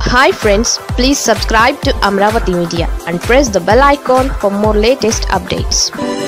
hi friends please subscribe to Amaravati media and press the bell icon for more latest updates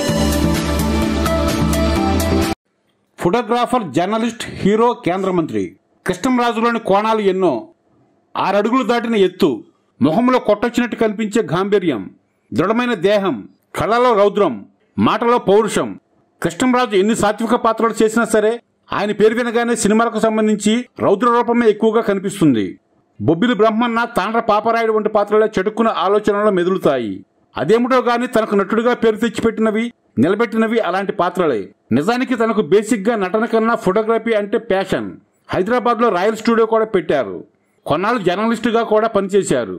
photographer journalist hero కేంద్ర మంత్రి కృష్ణంరాజులోని కోణాలు ఎన్నో ఆరడుగులు దాటిన ఎత్తు మొహంలో కొట్టొచ్చినట్టు కనిపించే గాంభీర్యం దృఢమైన దేహం కళ్ళలో రౌద్రం మాటలో పౌరుషం కృష్ణంరాజు ఎన్ని సాత్విక పాత్రలు చేసినా సరే ఆయన పేరు వినగానే సినిమాలకు సంబంధించి రౌద్ర రూపమే ఎక్కువగా కనిపిస్తుంది బొబ్బిలి బ్రహ్మన్న తాండ్ర పాపరాయుడు వంటి పాత్రలే చెడుక్కున్న ఆలోచనలు మెదులుతాయి అదేమిటో గాని తనకు నటుడిగా పేరు తెచ్చిపెట్టినవి నిలబెట్టినవి అలాంటి పాత్రలే నిజానికి తనకు బేసిక్ గా నటన కన్నా ఫోటోగ్రఫీ అంటే ప్యాషన్ హైదరాబాద్ లో రాయల్ స్టూడియో కూడా పెట్టారు కొన్నాళ్ళు జర్నలిస్టుగా కూడా పనిచేశారు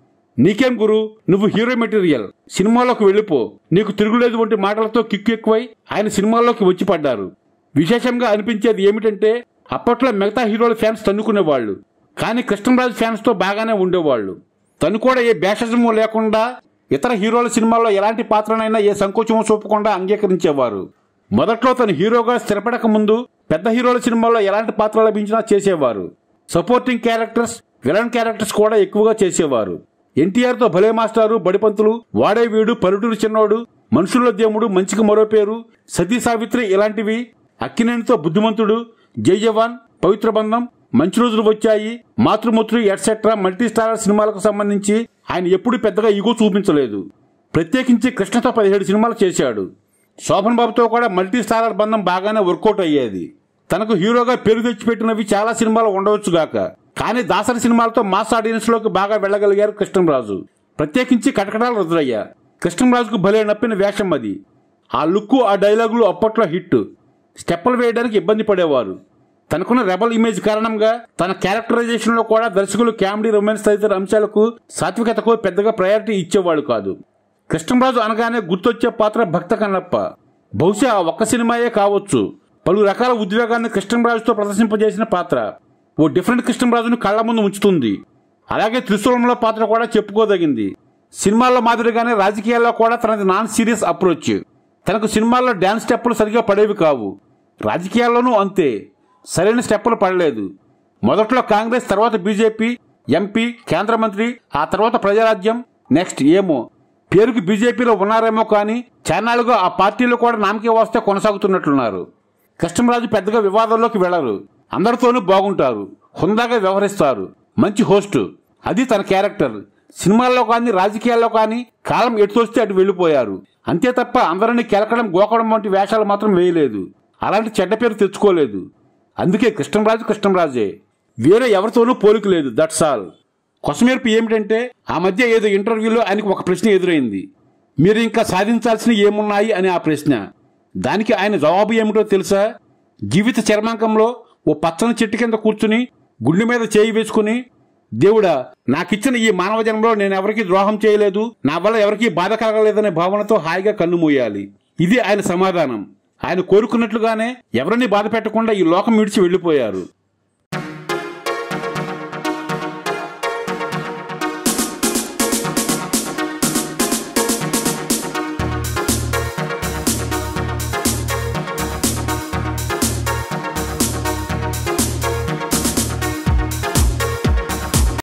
నీకేం గురు నువ్వు హీరో మెటీరియల్ సినిమాలోకి వెళ్ళిపో నీకు తిరుగులేదు వంటి మాటలతో కిక్కు ఎక్కువై ఆయన సినిమాల్లోకి వచ్చి పడ్డారు విశేషంగా అనిపించేది ఏమిటంటే అప్పట్లో మిగతా హీరోల ఫ్యాన్స్ తన్నుకునేవాళ్ళు కానీ కృష్ణరాజు ఫ్యాన్స్ తో బాగానే ఉండేవాళ్ళు తను కూడా ఏ భేషజము లేకుండా ఇతర హీరోల సినిమాల్లో ఎలాంటి పాత్రనైనా ఏ సంకోచము చూపకుండా అంగీకరించేవారు మొదట్లో తను హీరోగా స్థిరపడక ముందు పెద్ద హీరోల సినిమాల్లో ఎలాంటి పాత్ర లభించినా చేసేవారు సపోర్టింగ్ క్యారెక్టర్స్ విలన్ క్యారెక్టర్స్ కూడా ఎక్కువగా చేసేవారు ఎన్టీఆర్ తో భలే మాస్టారు బడిపంతులు వాడే వీడు పరుటూరు చిన్నోడు మనుషుల్లో దేవుడు మంచికి మరో పేరు సతీ సావిత్రి ఇలాంటివి అక్కినేనితో బుద్ధిమంతుడు జై జవాన్ పవిత్ర బంధం మంచి రోజులు వచ్చాయి మాతృమూర్తి ఎట్సెట్రా మల్టీ స్టారర్ సినిమాలకు సంబంధించి ఆయన ఎప్పుడూ పెద్దగా ఈగో చూపించలేదు ప్రత్యేకించి కృష్ణతో పదిహేడు సినిమాలు చేశాడు శోభన్ బాబుతో కూడా మల్టీ స్టారర్ బంధం బాగానే వర్కౌట్ అయ్యేది తనకు హీరోగా పేరు తెచ్చిపెట్టినవి చాలా సినిమాలు ఉండవచ్చు గాక కానీ దాసరి సినిమాలతో మాస్ ఆడియన్స్ లోకి బాగా వెళ్ళగలిగారు కృష్ణంరాజు ప్రత్యేకించి కటకటాల రుద్రయ్య కృష్ణంరాజుకు భలే నప్పిన వేషం అది ఆ లుక్కు ఆ డైలాగులు అప్పట్లో హిట్ స్టెప్పులు వేయడానికి ఇబ్బంది పడేవారు తనకున్న రెబల్ ఇమేజ్ కారణంగా తన క్యారెక్టరైజేషన్ లో కూడా దర్శకులు కామెడీ రొమాన్స్ తదితర అంశాలకు సాత్వికతకు పెద్దగా ప్రయారిటీ ఇచ్చేవాడు కాదు కృష్ణరాజు అనగానే గుర్తొచ్చే పాత్ర భక్త కన్నప్ప బహుశా ఆ ఒక్క సినిమాయే కావచ్చు పలు రకాల ఉద్వేగాన్ని కృష్ణరాజుతో ప్రదర్శింపజేసిన పాత్ర ఓ డిఫరెంట్ కృష్ణరాజును కళ్ల ముందు ఉంచుతుంది అలాగే త్రిశూలంలో పాత్ర కూడా చెప్పుకోదగింది సినిమాల్లో మాదిరిగానే రాజకీయాల్లో కూడా తనది నాన్ సీరియస్ అప్రోచ్ తనకు సినిమాల్లో డ్యాన్స్ స్టెప్పులు సరిగా పడేవి కావు రాజకీయాల్లోనూ అంతే సరైన స్టెప్పులు పడలేదు మొదట్లో కాంగ్రెస్ తర్వాత బీజేపీ ఎంపీ కేంద్ర మంత్రి ఆ తర్వాత ప్రజారాజ్యం నెక్స్ట్ ఏమో పేరుకి బీజేపీలో ఉన్నారేమో కానీ చాన్నాళ్ళుగా ఆ పార్టీలో కూడా నామకే వస్తే కొనసాగుతున్నట్లున్నారు కృష్ణరాజు పెద్దగా వివాదాల్లోకి వెళ్లరు అందరితోనూ బాగుంటారు హుందాగా వ్యవహరిస్తారు మంచి హోస్ట్ అది తన క్యారెక్టర్ సినిమాల్లో కానీ రాజకీయాల్లో కానీ కాలం ఎటు తోస్తే అటు వెళ్లిపోయారు అంతే తప్ప అందరినీ కెలకడం గోకడం వంటి వేషాలు మాత్రం వేయలేదు అలాంటి చెడ్డ పేరు తెచ్చుకోలేదు అందుకే కృష్ణరాజు కృష్ణరాజే వేరే ఎవరితోనూ పోలిక లేదు దట్స్ ఆల్ కొసమేర్పు ఏమిటంటే ఆ మధ్య ఏదో ఇంటర్వ్యూలో ఆయనకు ఒక ప్రశ్న ఎదురైంది మీరు ఇంకా సాధించాల్సినవి ఏమున్నాయి అని ఆ ప్రశ్న దానికి ఆయన జవాబు ఏమిటో తెలుసా జీవిత చర్మాంకంలో ఓ పచ్చని చెట్టు కింద కూర్చుని గుండె మీద చేయి వేసుకుని దేవుడా నాకిచ్చిన ఈ మానవ జన్మలో నేను ఎవరికీ ద్రోహం చేయలేదు నా వల్ల ఎవరికీ బాధ కలగలేదనే భావనతో హాయిగా కన్నుమూయాలి ఇది ఆయన సమాధానం ఆయన కోరుకున్నట్లుగానే ఎవరిని బాధ పెట్టకుండా ఈ లోకం విడిచి వెళ్లిపోయారు